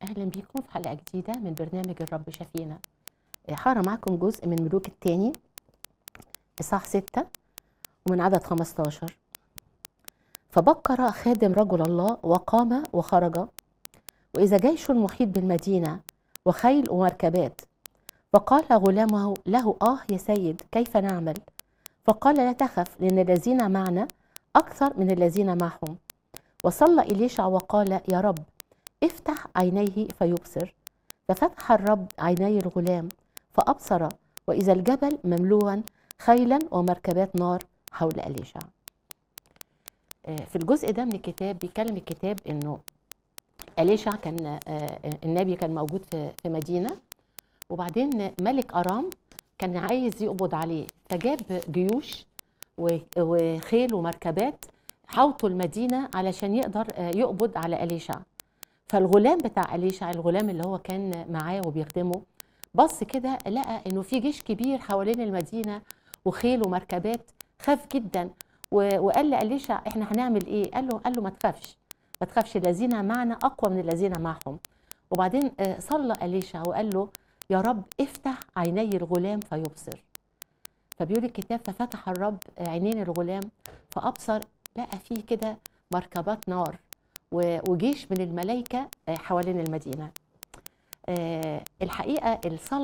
اهلا بيكم في حلقه جديده من برنامج الرب شفينا هقرا معاكم جزء من ملوك الثاني اصحاح 6 ومن عدد 15 فبكر خادم رجل الله وقام وخرج واذا جيش محيط بالمدينه وخيل ومركبات فقال غلامه له اه يا سيد كيف نعمل فقال لا تخف لان الذين معنا اكثر من الذين معهم وصلى إليشع وقال يا رب افتح عينيه فيبصر ففتح الرب عيني الغلام فأبصر وإذا الجبل مملوءا خيلا ومركبات نار حول إليشع آه، في الجزء ده من الكتاب بيتكلم الكتاب انه إليشع كان آه، النبي كان موجود في في مدينة وبعدين ملك أرام كان عايز يقبض عليه فجاب جيوش و- وخيل ومركبات حوطوا المدينة علشان يقدر آه، يقبض على أليشع فالغلام بتاع أليشع الغلام اللي هو كان معاه وبيخدمه بص كده لقى انه في جيش كبير حوالين المدينة وخيل ومركبات خاف جدا و- وقال لأليشع احنا هنعمل ايه قال له قال له ما تخافش ما تخافش الذين معنا اقوى من الذين معهم وبعدين آه، صلى أليشع وقال له يا رب افتح عيني الغلام فيبصر فبيقول الكتاب ففتح الرب عينين الغلام فأبصر لقى فيه كده مركبات نار و- وجيش من الملائكة آه، حوالين المدينة آه، الحقيقة الصلاة